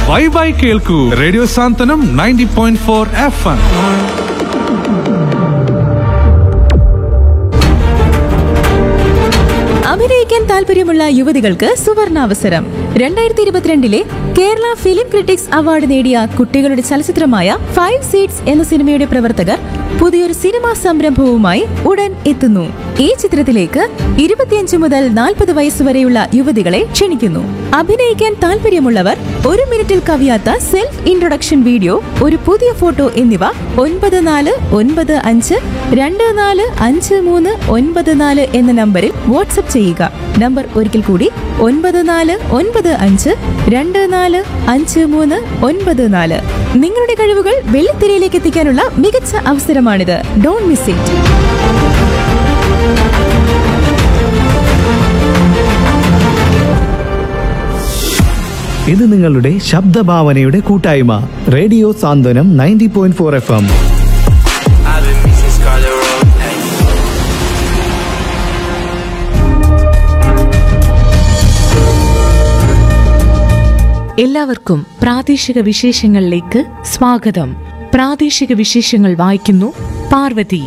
വൈബായി കേൾക്കൂ radio Santhwanam ninety point four F M അഭിനയിക്കാൻ താല്പര്യമുള്ള യുവതികൾക്ക് സുവർണാവസരം രണ്ടായിരത്തി ഇരുപത്തിരണ്ടിലെ കേരള ഫിലിം ക്രിട്ടിക്സ് അവാർഡ് നേടിയ കുട്ടികളുടെ ചലച്ചിത്രമായ ഫൈവ് സീറ്റ്സ് എന്ന സിനിമയുടെ പ്രവർത്തകർ പുതിയൊരു സിനിമാ സംരംഭവുമായി ഉടൻ എത്തുന്നു ഈ ചിത്രത്തിലേക്ക് ഇരുപത്തിയഞ്ച് മുതൽ നാൽപ്പത് വയസ്സുവരെയുള്ള യുവതികളെ ക്ഷണിക്കുന്നു അഭിനയിക്കാൻ താല്പര്യമുള്ളവർ ഒരു മിനിറ്റിൽ കവിയാത്ത സെൽഫ് ഇൻട്രൊഡക്ഷൻ വീഡിയോ ഒരു പുതിയ ഫോട്ടോ എന്നിവ ഒൻപത് നാല് ഒൻപത് അഞ്ച് രണ്ട് നാല് അഞ്ച് മൂന്ന് ഒൻപത് നാല് എന്ന നമ്പറിൽ വാട്സപ്പ് ചെയ്യുക നമ്പർ ഒരിക്കൽ കൂടി ഒൻപത് നാല് ഒൻപത് അഞ്ച് രണ്ട് നാല് അഞ്ച് മൂന്ന് ഒൻപത് നാല് നിങ്ങളുടെ കഴിവുകൾ വെള്ളിത്തിരയിലേക്ക് എത്തിക്കാനുള്ള മികച്ച അവസരമാണിത് ഡോണ്ട് മിസ് ഇറ്റ് ഇത് നിങ്ങളുടെ ശബ്ദഭാവനയുടെ കൂട്ടായ്മ radio Santhwanam ninety point four F M I've been missing Scarlet Road. Hey. എല്ലാവർക്കും പ്രാദേശിക വിശേഷങ്ങളിലേക്ക് സ്വാഗതം പ്രാദേശിക വിശേഷങ്ങൾ വായിക്കുന്നു പാർവതി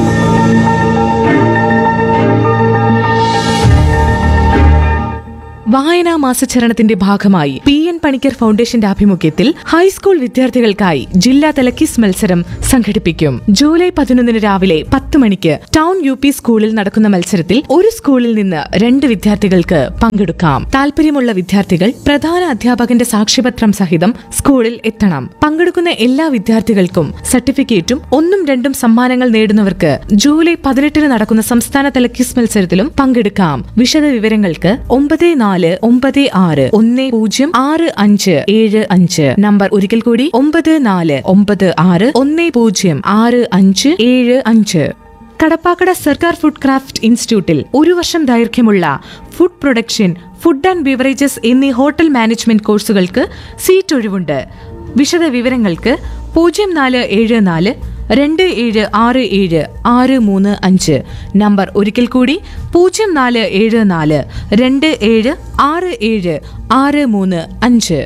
വായനാ മാസചരണത്തിന്റെ ഭാഗമായി പി എൻ പണിക്കർ ഫൗണ്ടേഷന്റെ ആഭിമുഖ്യത്തിൽ ഹൈസ്കൂൾ വിദ്യാർത്ഥികൾക്കായി ജില്ലാതല കിസ് മത്സരം സംഘടിപ്പിക്കും ജൂലൈ പതിനൊന്നിന് രാവിലെ പത്ത് മണിക്ക് ടൗൺ യു പി സ്കൂളിൽ നടക്കുന്ന മത്സരത്തിൽ ഒരു സ്കൂളിൽ നിന്ന് രണ്ട് വിദ്യാർത്ഥികൾക്ക് പങ്കെടുക്കാം താല്പര്യമുള്ള വിദ്യാർത്ഥികൾ പ്രധാന അധ്യാപകന്റെ സാക്ഷ്യപത്രം സഹിതം സ്കൂളിൽ എത്തണം പങ്കെടുക്കുന്ന എല്ലാ വിദ്യാർത്ഥികൾക്കും സർട്ടിഫിക്കറ്റും ഒന്നും രണ്ടും സമ്മാനങ്ങൾ നേടുന്നവർക്ക് ജൂലൈ പതിനെട്ടിന് നടക്കുന്ന സംസ്ഥാനതല കിസ് മത്സരത്തിലും പങ്കെടുക്കാം വിശദ വിവരങ്ങൾക്ക് ഒമ്പത് നാല് ഒമ്പത് ആറ് ഒന്ന് പൂജ്യം ആറ് അഞ്ച് ഏഴ് അഞ്ച് നമ്പർ ഒരിക്കൽ കൂടി ഒമ്പത് നാല് ഒമ്പത് ആറ് ഒന്ന് പൂജ്യം ആറ് അഞ്ച് ഏഴ് അഞ്ച് കടപ്പാക്കട സർക്കാർ ഫുഡ് ക്രാഫ്റ്റ് ഇൻസ്റ്റിറ്റ്യൂട്ടിൽ ഒരു വർഷം ദൈർഘ്യമുള്ള food production food and beverages എന്നീ ഹോട്ടൽ മാനേജ്മെന്റ് കോഴ്സുകൾക്ക് സീറ്റ് ഒഴിവുണ്ട് വിശദ വിവരങ്ങൾക്ക് പൂജ്യം നാല് ഏഴ് നാല് രണ്ട് ഏഴ് ആറ് ഏഴ് ആറ് മൂന്ന് അഞ്ച് നമ്പർ ഒരിക്കൽ കൂടി പൂജ്യം നാല് ഏഴ് നാല് രണ്ട് ഏഴ് ആറ് ഏഴ് ആറ് മൂന്ന് അഞ്ച്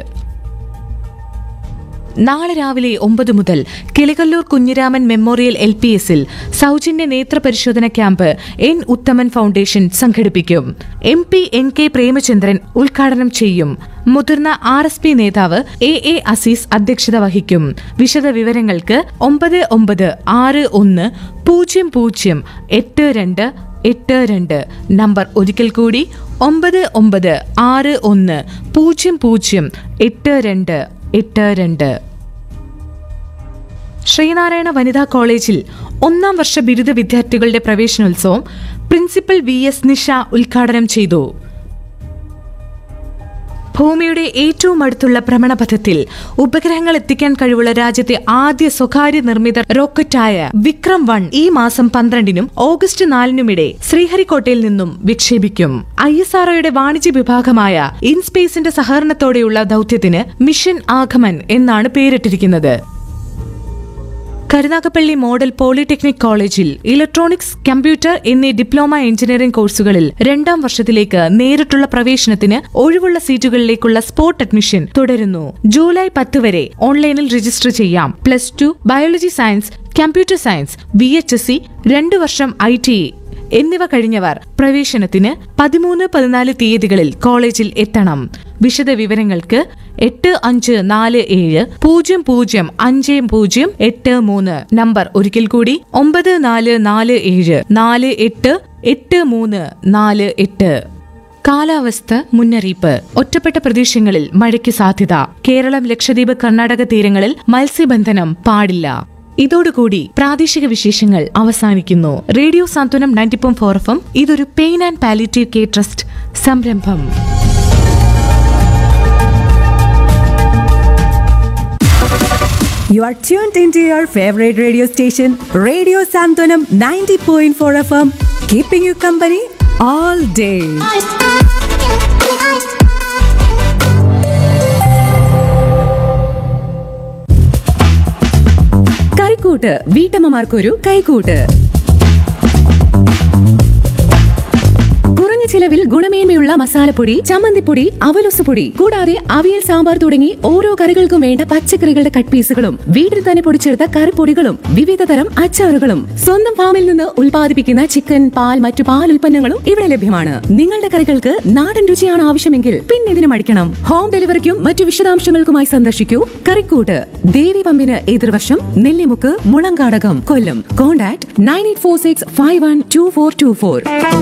നാളെ രാവിലെ ഒമ്പത് മുതൽ Kilikollur Kunjiraman memorial L P എസിൽ സൗജന്യ നേത്ര പരിശോധന ക്യാമ്പ് എൻ ഉത്തമൻ ഫൗണ്ടേഷൻ സംഘടിപ്പിക്കും M P N K Premachandran ഉദ്ഘാടനം ചെയ്യും മുതിർന്ന ആർ എസ് പി നേതാവ് എ എ അസീസ് അധ്യക്ഷത വഹിക്കും വിശദ വിവരങ്ങൾക്ക് ഒമ്പത് ഒമ്പത് ആറ് ഒന്ന് പൂജ്യം പൂജ്യം എട്ട് രണ്ട് എട്ട് രണ്ട് നമ്പർ ഒരിക്കൽ കൂടി ഒമ്പത് ഒമ്പത് ആറ് ഒന്ന് പൂജ്യം പൂജ്യം എട്ട് രണ്ട് എട്ട് രണ്ട് ശ്രീനാരായണ വനിതാ കോളേജിൽ ഒന്നാം വർഷ ബിരുദ വിദ്യാർത്ഥികളുടെ പ്രവേശനോത്സവം പ്രിൻസിപ്പൽ വി എസ് നിഷ ഉദ്ഘാടനം ചെയ്തു ഭൂമിയുടെ ഏറ്റവും അടുത്തുള്ള ഭ്രമണപഥത്തിൽ ഉപഗ്രഹങ്ങൾ എത്തിക്കാൻ കഴിവുള്ള രാജ്യത്തെ ആദ്യ സ്വകാര്യ നിർമ്മിത റോക്കറ്റായ വിക്രം വൺ ഈ മാസം പന്ത്രണ്ടിനും ഓഗസ്റ്റ് നാലിനുമിടെ ശ്രീഹരിക്കോട്ടയിൽ നിന്നും വിക്ഷേപിക്കും ഐ എസ് ആർഒയുടെ വാണിജ്യ വിഭാഗമായ ഇൻസ്പേസിന്റെ സഹകരണത്തോടെയുള്ള ദൌത്യത്തിന് മിഷൻ ആഗമൻ എന്നാണ് പേരിട്ടിരിക്കുന്നത് കരുനാഗപ്പള്ളി മോഡൽ പോളിടെക്നിക് കോളേജിൽ ഇലക്ട്രോണിക്സ് കമ്പ്യൂട്ടർ എന്നീ ഡിപ്ലോമ എഞ്ചിനീയറിംഗ് കോഴ്സുകളിൽ രണ്ടാം വർഷത്തിലേക്ക് നേരിട്ടുള്ള പ്രവേശനത്തിന് ഒഴിവുള്ള സീറ്റുകളിലേക്കുള്ള സ്പോട്ട് അഡ്മിഷൻ തുടരുന്നു ജൂലൈ പത്ത് വരെ ഓൺലൈനിൽ രജിസ്റ്റർ ചെയ്യാം plus two biology science computer science V H S C രണ്ടു വർഷം ഐ ടി എന്നിവ കഴിഞ്ഞവർ പ്രവേശനത്തിന് പതിമൂന്ന് പതിനാല് തീയതികളിൽ കോളേജിൽ എത്തണം വിശദ വിവരങ്ങൾക്ക് എട്ട് അഞ്ച് നാല് ഏഴ് പൂജ്യം പൂജ്യം അഞ്ച് പൂജ്യം എട്ട് മൂന്ന് നമ്പർ ഒരിക്കൽ കൂടി ഒമ്പത് നാല് നാല് ഏഴ് നാല് എട്ട് എട്ട് മൂന്ന് നാല് എട്ട് കാലാവസ്ഥ മുന്നറിയിപ്പ് ഒറ്റപ്പെട്ട പ്രദേശങ്ങളിൽ മഴയ്ക്ക് സാധ്യത കേരളം ലക്ഷദ്വീപ് കർണാടക തീരങ്ങളിൽ മത്സ്യബന്ധനം പാടില്ല ഇതോടുകൂടി പ്രാദേശിക വിശേഷങ്ങൾ അവസാനിക്കുന്നു radio Santhwanam ninety point four F M ഇതൊരു pain and palliative care trust സംരംഭം You are tuned into your favorite radio station, Radio Santonam 90.4 FM, keeping you company all day. കൈക്കൂട്ട് വീട്ടമ്മമാർക്കൊരു കൈക്കൂട്ട് കുറഞ്ഞ ചിലവിൽ ഗുണമേന്മയുള്ള മസാലപ്പൊടി ചമ്മന്തിപ്പൊടി അവലൊസുപൊടി കൂടാതെ അവിയൽ സാമ്പാർ തുടങ്ങി ഓരോ കറികൾക്കും വേണ്ട പച്ചക്കറികളുടെ കട്ട് പീസുകളും വീട്ടിൽ തന്നെ പൊടിച്ചെടുത്ത കറിപ്പൊടികളും വിവിധ തരം അച്ചാറുകളും സ്വന്തം ഫാമിൽ നിന്ന് ഉൽപ്പാദിപ്പിക്കുന്ന ചിക്കൻ പാൽ മറ്റു പാൽ ഉൽപ്പന്നങ്ങളും ഇവിടെ ലഭ്യമാണ് നിങ്ങളുടെ കറികൾക്ക് നാടൻ രുചിയാണ് ആവശ്യമെങ്കിൽ പിന്നെ ഇതിന് മടിക്കണം ഹോം ഡെലിവറിക്കും മറ്റു വിശദാംശങ്ങൾക്കുമായി സന്ദർശിക്കൂ കറിക്കൂട്ട് ദേവി പമ്പിന് എതിർവശം Nellimukku Mulankadakam Kollam contact nine eight four six five one two four two four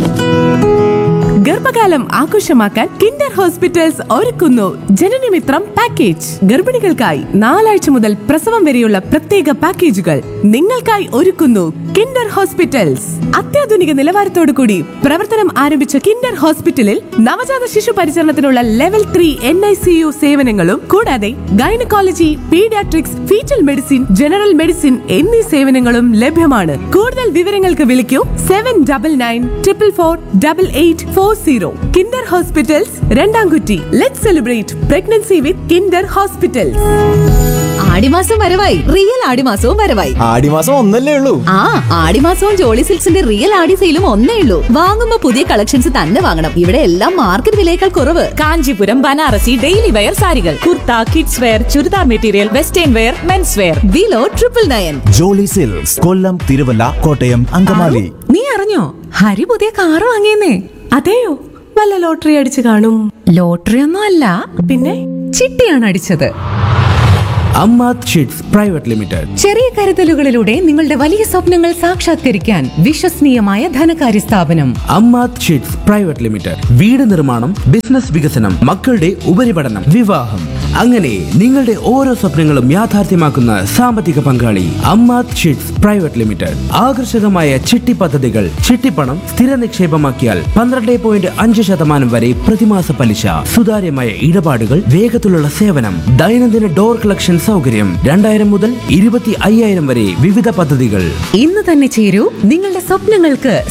ഗർഭകാലം ആഘോഷമാക്കാൻ കിൻഡർ ഹോസ്പിറ്റൽസ് ഒരുക്കുന്നു ജനനമിത്രം പാക്കേജ് ഗർഭിണികൾക്കായി നാലാഴ്ച മുതൽ പ്രസവം വരെയുള്ള പ്രത്യേക പാക്കേജുകൾ നിങ്ങൾക്കായി ഒരുക്കുന്നു കിൻഡർ ഹോസ്പിറ്റൽസ് അത്യാധുനിക നിലവാരത്തോടു കൂടി പ്രവർത്തനം ആരംഭിച്ച കിൻഡർ ഹോസ്പിറ്റലിൽ നവജാത ശിശു പരിചരണത്തിനുള്ള level three N I C U സേവനങ്ങളും കൂടാതെ gynaecology paediatrics foetal medicine general medicine എന്നീ സേവനങ്ങളും ലഭ്യമാണ് കൂടുതൽ വിവരങ്ങൾക്ക് വിളിക്കൂ seven double nine triple four double eight four zero Kinder hospitals Randamkutty let celebrate pregnancy with Kinder hospitals ആടിമാസം വരവായി റിയൽ ആടിമാസവും വരവായി ആടിമാസം ഒന്നല്ലേ ഉള്ളൂ ആ ആടിമാസവും ജോളി സിൽക്സിന്റെ റിയൽ ആടി സെയിലും ഒന്നേ ഉള്ളൂ വാങ്ങുമ്പോ പുതിയ കളക്ഷൻസ് തന്നെ വാങ്ങണം ഇവിടെ എല്ലാം മാർക്കറ്റ് വിലയേക്കാൾ കുറവ് കാഞ്ചീപുരം ബനാറസി ഡെയിലി വെയർ സാരികൾ kurta kids wear churidar material western wear men's wear below triple nine Jolly silks Kollam Thiruvalla Kottayam Angamaly നീ അറിഞ്ഞോ ഹരി പുതിയ കാറ് വാങ്ങിയെന്നേ അതെയോ വല്ല ലോട്ടറി അടിച്ചു കാണും ലോട്ടറി ഒന്നും അല്ല പിന്നെ ചിട്ടിയാണ് അടിച്ചത് അമ്മാത് ഷീറ്റ്സ് പ്രൈവറ്റ് ലിമിറ്റഡ് ചെറിയ കരുതലുകളിലൂടെ നിങ്ങളുടെ വലിയ സ്വപ്നങ്ങൾ സാക്ഷാത്കരിക്കാൻ വിശ്വസനീയമായ ധനകാര്യ സ്ഥാപനം അമ്മാത് ഷീറ്റ്സ് പ്രൈവറ്റ് ലിമിറ്റഡ് വീട് നിർമ്മാണം ബിസിനസ് വികസനം മക്കളുടെ ഉപരിപഠനം വിവാഹം അങ്ങനെ നിങ്ങളുടെ ഓരോ സ്വപ്നങ്ങളും യാഥാർത്ഥ്യമാക്കുന്ന സാമ്പത്തിക പങ്കാളി അമ്മാത് ഷീറ്റ്സ് പ്രൈവറ്റ് ലിമിറ്റഡ് ആകർഷകമായ ചിട്ടി പദ്ധതികൾ ചിട്ടിപ്പണം സ്ഥിര നിക്ഷേപമാക്കിയാൽ പന്ത്രണ്ട് പോയിന്റ് അഞ്ച് ശതമാനം വരെ പ്രതിമാസ പലിശ സുതാര്യമായ ഇടപാടുകൾ വേഗത്തിലുള്ള സേവനം ദൈനംദിന ഡോർ കളക്ഷൻ സൗകര്യം രണ്ടായിരം മുതൽ ഇരുപത്തി അയ്യായിരം വരെ വിവിധ പദ്ധതികൾ ഇന്ന് തന്നെ ചേരൂ നിങ്ങളുടെ സ്വപ്നങ്ങൾക്ക്